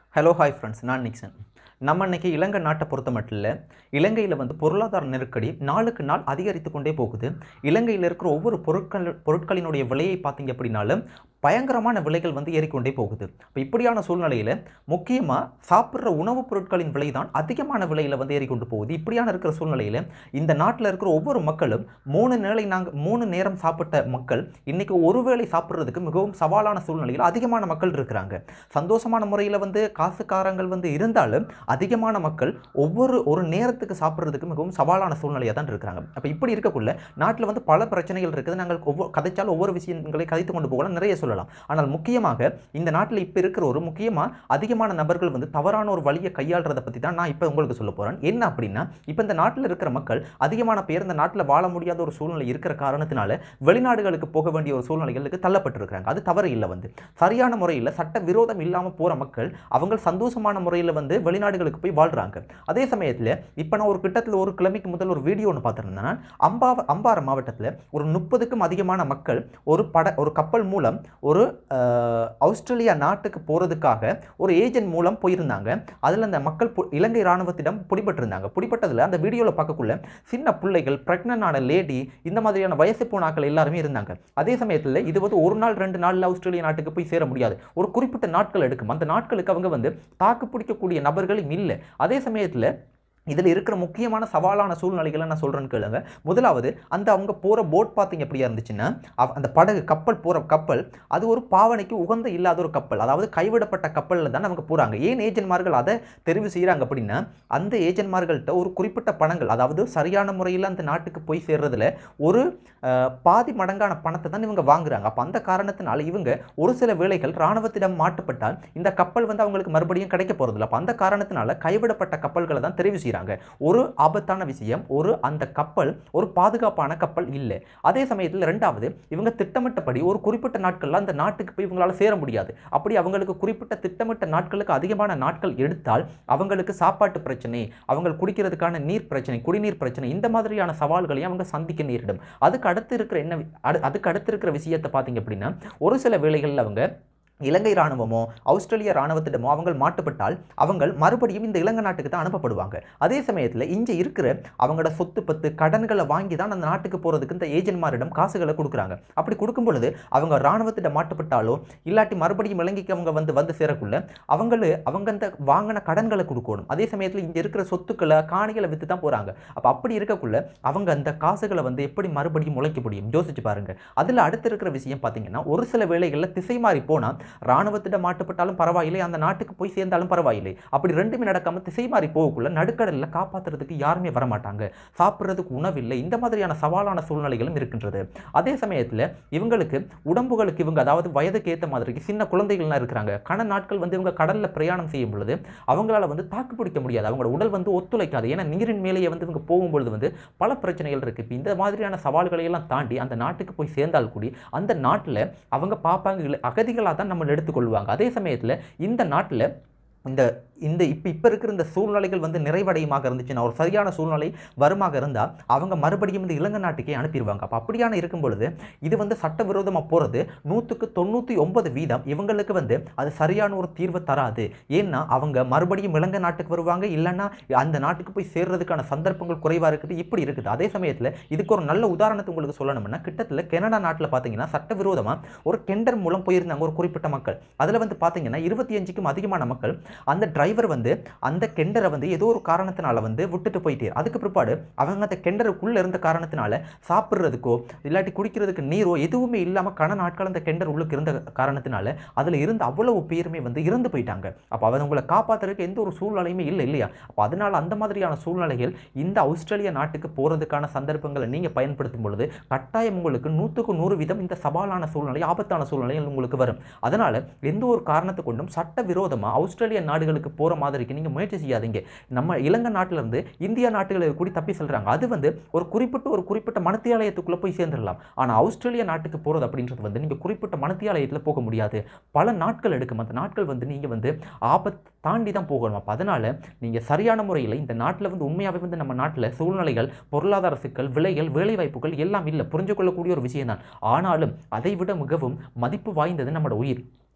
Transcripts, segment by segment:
hello hi friends நான் Nixon நம்ம இன்னைக்கு இலங்கை நாட்டை பொறுத்த மட்டும் இல்லை இலங்கையில் வந்து பொருளாதார நெருக்கடி நாளுக்கு நாள் அதிகரித்து கொண்டே போகுது இலங்கையில் இருக்கிற ஒவ்வொரு பொருட்கள் பொருட்களினுடைய விலையை பார்த்தீங்க அப்படின்னாலும் பயங்கரமான விலைகள் வந்து ஏறிக்கொண்டே போகுது இப்போ இப்படியான சூழ்நிலையில் முக்கியமாக சாப்பிட்ற உணவுப் பொருட்களின் விலை தான் அதிகமான விலையில் வந்து ஏறிக்கொண்டு போகுது இப்படியான இருக்கிற சூழ்நிலையில் இந்த நாட்டில் இருக்கிற ஒவ்வொரு மக்களும் மூணு நேரை நாங்கள் மூணு நேரம் சாப்பிட்ட மக்கள் இன்னைக்கு ஒரு வேளை சாப்பிட்றதுக்கு மிகவும் சவாலான சூழ்நிலையில் அதிகமான மக்கள் இருக்கிறாங்க சந்தோஷமான முறையில் வந்து காசுக்காரங்கள் வந்து இருந்தாலும் அதிகமான மக்கள் ஒவ்வொரு ஒரு நேரத்துக்கு சாப்பிட்றதுக்கு மிகவும் சவாலான சூழ்நிலையாக தான் இருக்கிறாங்க அப்போ இப்படி இருக்கக்குள்ள நாட்டில் வந்து பல பிரச்சனைகள் இருக்குது நாங்கள் ஒவ்வொரு கதைச்சால் ஒவ்வொரு விஷயங்களை கதைத்து கொண்டு போகலாம் நிறைய சொல்லலாம் ஆனால் முக்கியமாக இந்த நாட்டில் இப்போ இருக்கிற ஒரு முக்கியமாக அதிகமான நபர்கள் வந்து தவறான ஒரு வழியை கையாளுறதை பற்றி தான் நான் இப்போ உங்களுக்கு சொல்ல போகிறேன் என்ன அப்படின்னா இப்போ இந்த நாட்டில் இருக்கிற மக்கள் அதிகமான பேர் இந்த நாட்டில் வாழ முடியாத ஒரு சூழ்நிலை இருக்கிற காரணத்தினால வெளிநாடுகளுக்கு போக வேண்டிய ஒரு சூழ்நிலைகளுக்கு தள்ளப்பட்டிருக்கிறாங்க அது தவறு இல்லை வந்து சரியான முறையில் சட்ட விரோதம் இல்லாமல் போகிற மக்கள் அவங்க சந்தோஷமான முறையில் வந்து வெளிநாடுகளுக்கு போய் வாழ்கிறாங்க அதே சமயத்தில் இப்போ நான் ஒரு கிட்டத்தில் ஒரு கிழமைக்கு முதல் ஒரு வீடியோ ஒன்று பார்த்துருந்தேன் அம்பா அம்பாறை மாவட்டத்தில் ஒரு முப்பதுக்கும் அதிகமான மக்கள் ஒரு பட ஒரு கப்பல் மூலம் ஒரு அஹ், ஆஸ்திரேலியா நாட்டுக்கு போகிறதுக்காக ஒரு ஏஜென்ட் மூலம் போயிருந்தாங்க அதில் அந்த மக்கள் பு- இலங்கை இராணுவத்திடம் பிடிபட்டிருந்தாங்க பிடிபட்டதில் அந்த வீடியோவில் பார்க்கக்குள்ள சின்ன பிள்ளைகள் pregnant ஆன லேடி இந்த மாதிரியான வயசு போனாக்கள் எல்லாருமே இருந்தாங்க அதே சமயத்தில் இது வந்து ஒரு நாள் ரெண்டு நாளில் ஆஸ்திரேலியா நாட்டுக்கு போய் சேர முடியாது ஒரு குறிப்பிட்ட நாட்கள் எடுக்கும் அந்த நாட்களுக்கு அவங்க வந்து தாக்கு பிடிக்கக்கூடிய நபர்களும் இல்லை அதே சமயத்தில் இதில் இருக்கிற முக்கியமான சவாலான சூழ்நிலைகளை நான் சொல்கிறேன்னு கேளுங்க முதலாவது அந்த அவங்க போகிற போட் பார்த்தீங்க எப்படியா இருந்துச்சுன்னா அவ- அந்த படகு கப்பல் போகிற கப்பல் அது ஒரு பாவனைக்கு உகந்த இல்லாத ஒரு கப்பல் அதாவது கைவிடப்பட்ட கப்பலில் தான் அவங்க போகிறாங்க ஏன் ஏஜென்ட்மார்கள் அதை தெரிவு செய்கிறாங்க அப்படின்னா அந்த ஏஜென்ட்மார்கள்ட்ட ஒரு குறிப்பிட்ட பணங்கள் அதாவது சரியான முறையில் அந்த நாட்டுக்கு போய் சேர்றதுல ஒரு அஹ், பாதி மடங்கான பணத்தை தான் இவங்க வாங்குறாங்க அப்போ அந்த காரணத்தினால இவங்க ஒரு சில வேளைகள் இராணுவத்திடம் மாட்டுப்பட்டால் இந்த கப்பல் வந்து அவங்களுக்கு மறுபடியும் கிடைக்க போகிறதில்ல அப்போ அந்த காரணத்தினால கைவிடப்பட்ட கப்பல்களை தான் தெரிவு செய்கிறாங்க ஒரு ஆபத்தான விஷயம் ஒரு அந்த கப்பல் ஒரு பாதுகாப்பான கப்பல் இல்லை அதே சமயத்தில் ரெண்டாவது இவங்க திட்டமிட்டபடி ஒரு குறிப்பிட்ட நாட்களில் அந்த நாட்டுக்கு போய் இவங்களால சேர முடியாது அப்படி அவங்களுக்கு குறிப்பிட்ட திட்டமிட்ட நாட்களுக்கு அதிகமான நாட்கள் எடுத்தால் அவங்களுக்கு சாப்பாட்டு பிரச்சனை அவங்க குடிக்கிறதுக்கான நீர் பிரச்சனை குடிநீர் பிரச்சனை இந்த மாதிரியான சவால்களையும் அவங்க சந்திக்க நேரிடும் அதுக்கு அடுத்து இருக்கிற என்ன வி- அடு- அதுக்கு அடுத்து இருக்கிற விஷயத்தை பார்த்தீங்க அப்படின்னா ஒரு சில வேளைகளில் அவங்க இலங்கை இராணுவமோ ஆஸ்திரேலிய இராணுவத்திடமோ அவங்க மாட்டுப்பட்டால் அவங்க மறுபடியும் இந்த இலங்கை நாட்டுக்கு தான் அனுப்பப்படுவாங்க அதே சமயத்தில் இங்கே இருக்கிற அவங்களோட சொத்து பத்து கடன்களை வாங்கி தான் அந்த நாட்டுக்கு போகிறதுக்கு இந்த ஏஜென்ட்மாரிடம் காசுகளை கொடுக்குறாங்க அப்படி கொடுக்கும் பொழுது அவங்க இராணுவத்திடம் மாட்டுப்பட்டாலோ இல்லாட்டி மறுபடியும் இலங்கைக்கு அவங்க வந்து வந்து சேரக்குள்ள அவங்களு அவங்க அந்த வாங்கின கடன்களை கொடுக்கணும் அதே சமயத்தில் இங்கே இருக்கிற சொத்துக்களை காணிகளை விற்று தான் போகிறாங்க அப்போ அப்படி இருக்கக்குள்ள அவங்க அந்த காசுகளை வந்து எப்படி மறுபடியும் முளைக்க முடியும் யோசிச்சு பாருங்க அதில் அடுத்து இருக்கிற விஷயம் பார்த்தீங்கன்னா ஒரு சில வேளைகளில் திசை மாறி போனால் இராணுவத்திடம் மாட்டுப்பட்டாலும் பரவாயில்லை அந்த நாட்டுக்கு போய் சேர்ந்தாலும் பரவாயில்லை அப்படி ரெண்டுமே நடக்காம திசை மாறி போகக்குள்ள நடுக்கடலில் காப்பாற்றுறதுக்கு யாருமே வரமாட்டாங்க சாப்பிட்றதுக்கு உணவில்லை இந்த மாதிரியான சவாலான சூழ்நிலைகளும் இருக்கின்றது அதே சமயத்தில் இவங்களுக்கு உடம்புகளுக்கு இவங்க அதாவது வயதுக்கு ஏற்ற மாதிரி சின்ன குழந்தைகள்லாம் இருக்கிறாங்க கன நாட்கள் வந்து இவங்க கடலில் பிரயாணம் செய்யும் பொழுது அவங்களால வந்து தாக்கு பிடிக்க முடியாது அவங்களோட உடல் வந்து ஒத்துழைக்காது ஏன்னா நீரின் மேலேயே வந்து இவங்க போகும்பொழுது வந்து பல பிரச்சனைகள் இருக்குது இப்போ இந்த மாதிரியான சவால்களை எல்லாம் தாண்டி அந்த நாட்டுக்கு போய் சேர்ந்தால் கூடி அந்த நாட்டில் அவங்க பார்ப்பாங்க இல்லை அகதிகளாக தான் நம்ம எடுத்துக்கொள்வாங்க அதே சமயத்தில் இந்த நாட்டில் இந்த இந்த இப்போ இப்போ இருக்கிற இந்த சூழ்நிலைகள் வந்து நிறைவடையுமாக இருந்துச்சுன்னா ஒரு சரியான சூழ்நிலை வருமாக இருந்தால் அவங்க மறுபடியும் இந்த இலங்கை நாட்டுக்கே அனுப்பிடுவாங்க அப்போ அப்படியான இருக்கும் பொழுது இது வந்து சட்டவிரோதமாக போகிறது நூற்றுக்கு தொண்ணூற்றி ஒன்பது வீதம் இவங்களுக்கு வந்து அது சரியான ஒரு தீர்வை தராது ஏன்னா அவங்க மறுபடியும் இலங்கை நாட்டுக்கு வருவாங்க இல்லைன்னா அந்த நாட்டுக்கு போய் சேர்றதுக்கான சந்தர்ப்பங்கள் குறைவாக இருக்குது இப்படி இருக்குது அதே சமயத்தில் இதுக்கு ஒரு நல்ல உதாரணத்தை உங்களுக்கு சொல்லணும்னா கிட்டத்தட்ட கனடா நாட்டில் பார்த்தீங்கன்னா சட்டவிரோதமாக ஒரு டெண்டர் மூலம் போயிருந்தாங்க ஒரு குறிப்பிட்ட மக்கள் அதில் வந்து பார்த்தீங்கன்னா இருபத்தி அஞ்சுக்கும் அதிகமான மக்கள் அந்த டிரைவர் வந்து அந்த கெண்டரை வந்து ஏதோ ஒரு காரணத்தினால வந்து விட்டுட்டு போயிட்டே அதுக்கு பிற்பாடு அவங்க அந்த கெண்டருக்குள்ளே இருந்த காரணத்தினால சாப்பிட்றதுக்கோ இல்லாட்டி குடிக்கிறதுக்கு நீரோ எதுவுமே இல்லாமல் கன நாட்கள் அந்த கெண்டர் உள்ளுக்கு இருந்த காரணத்தினால அதில் இருந்த அவ்வளவு பேருமே வந்து இறந்து போயிட்டாங்க அப்போ அவங்களை காப்பாற்றுறதுக்கு எந்த ஒரு சூழ்நிலையுமே இல்லை இல்லையா அப்போ அதனால் அந்த மாதிரியான சூழ்நிலைகள் இந்த ஆஸ்திரேலியா நாட்டுக்கு போகிறதுக்கான சந்தர்ப்பங்களை நீங்கள் பயன்படுத்தும் பொழுது கட்டாயம் உங்களுக்கு நூற்றுக்கு நூறு வீதம் இந்த சவாலான சூழ்நிலை ஆபத்தான சூழ்நிலைகள் உங்களுக்கு வரும் அதனால் எந்த ஒரு காரணத்தை கொண்டும் சட்ட விரோதமாக ஆஸ்திரேலிய நாடுகளுக்கு போகிற மாதிரிக்கு நீங்கள் முயற்சி செய்யாதீங்க நம்ம இலங்கை நாட்டில இருந்து இந்தியா நாட்டுகளுக்கு கூடி தப்பி செல்றாங்க அது வந்து ஒரு குறிப்பிட்ட ஒரு குறிப்பிட்ட மனத்தியாலயத்துக்குள்ளே போய் சேர்ந்துடலாம் ஆனால் ஆஸ்திரேலியா நாட்டுக்கு போகிறது அப்படின்றது வந்து நீங்கள் குறிப்பிட்ட மனத்தியாலயத்தில் போக முடியாது பல நாட்கள் எடுக்கும் அந்த நாட்கள் வந்து நீங்கள் வந்து ஆபத்து தாண்டி தான் போகணும் அப்போ அதனால் நீங்கள் சரியான முறையில் இந்த நாட்டில் வந்து உண்மையாகவே வந்து நம்ம நாட்டில் சூழ்நிலைகள் பொருளாதார சிக்கல் விலைகள் வேலைவாய்ப்புகள் எல்லாம் இல்லை புரிஞ்சு கொள்ளக்கூடிய ஒரு விஷயம் தான் ஆனாலும் அதை விட மிகவும் மதிப்பு வாய்ந்தது நம்மளோட உயிர்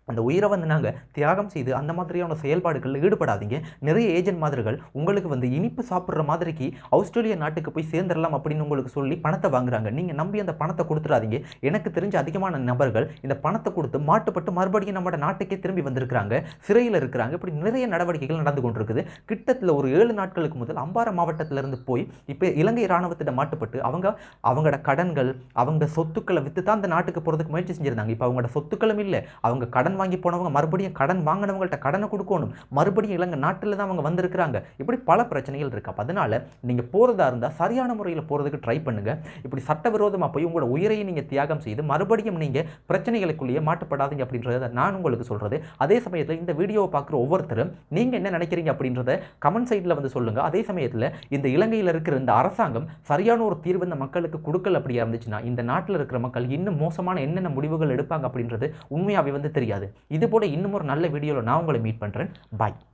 அந்த உயிரை வந்து நாங்கள் தியாகம் செய்து அந்த மாதிரியான செயல்பாடுகளில் ஈடுபடாதீங்க நிறைய ஏஜென்ட் மாதிரிகள் உங்களுக்கு வந்து இனிப்பு சாப்பிட்ற மாதிரிக்கு ஆஸ்திரேலியா நாட்டுக்கு போய் சேர்ந்துடலாம் அப்படின்னு உங்களுக்கு சொல்லி பணத்தை வாங்குறாங்க நீங்கள் நம்பி அந்த பணத்தை கொடுத்துடாதீங்க எனக்கு தெரிஞ்ச அதிகமான நபர்கள் இந்த பணத்தை கொடுத்து மாட்டுப்பட்டு மறுபடியும் நம்ம நாட்டுக்கே திரும்பி வந்திருக்கிறாங்க சிறையில் இருக்கிறாங்க இப்படி நிறைய நடவடிக்கைகள் நடந்து கொண்டிருக்குது கிட்டத்தில் ஒரு ஏழு நாட்களுக்கு முதல் அம்பாறை மாவட்டத்திலிருந்து போய் இப்போ இலங்கை இராணுவத்திட்ட மாட்டுப்பட்டு அவங்க அவங்களோட கடன்கள் அவங்க சொத்துக்களை விற்று தான் அந்த நாட்டுக்கு போகிறதுக்கு முயற்சி செஞ்சிருந்தாங்க இப்போ அவங்களோட சொத்துக்களும் இல்லை அவங்க கடன் வாங்கி போனவங்க மறுபடியும் கடன் வாங்கினவங்கள்ட்ட கடனை கொடுக்கணும் மறுபடியும் இலங்கை நாட்டில் தான் அவங்க வந்திருக்கிறாங்க இப்படி பல பிரச்சனைகள் இருக்கு அப்ப அதனால நீங்கள் போகிறதா இருந்தால் சரியான முறையில் போகிறதுக்கு ட்ரை பண்ணுங்க இப்படி சட்டவிரோதமாக போய் உங்களோட உயிரையும் நீங்கள் தியாகம் செய்து மறுபடியும் நீங்கள் பிரச்சனைகளுக்குள்ளேயே மாட்டுப்படாதீங்க அப்படின்றத நான் உங்களுக்கு சொல்கிறது அதே சமயத்தில் இந்த வீடியோவை பார்க்குற ஒவ்வொருத்தரும் நீங்கள் என்ன நினைக்கிறீங்க அப்படின்றத கமெண்ட் சைடில் வந்து சொல்லுங்கள் அதே சமயத்தில் இந்த இலங்கையில் இருக்கிற இந்த அரசாங்கம் சரியான ஒரு தீர்வு இந்த மக்களுக்கு கொடுக்கல அப்படியா இருந்துச்சுன்னா இந்த நாட்டில் இருக்கிற மக்கள் இன்னும் மோசமான என்னென்ன முடிவுகள் எடுப்பாங்க அப்படின்றது உண்மையாகவே வந்து தெரியாது இது போல இன்னும் ஒரு நல்ல வீடியோவில் நான் உங்களை மீட் பண்ணுறேன் பாய்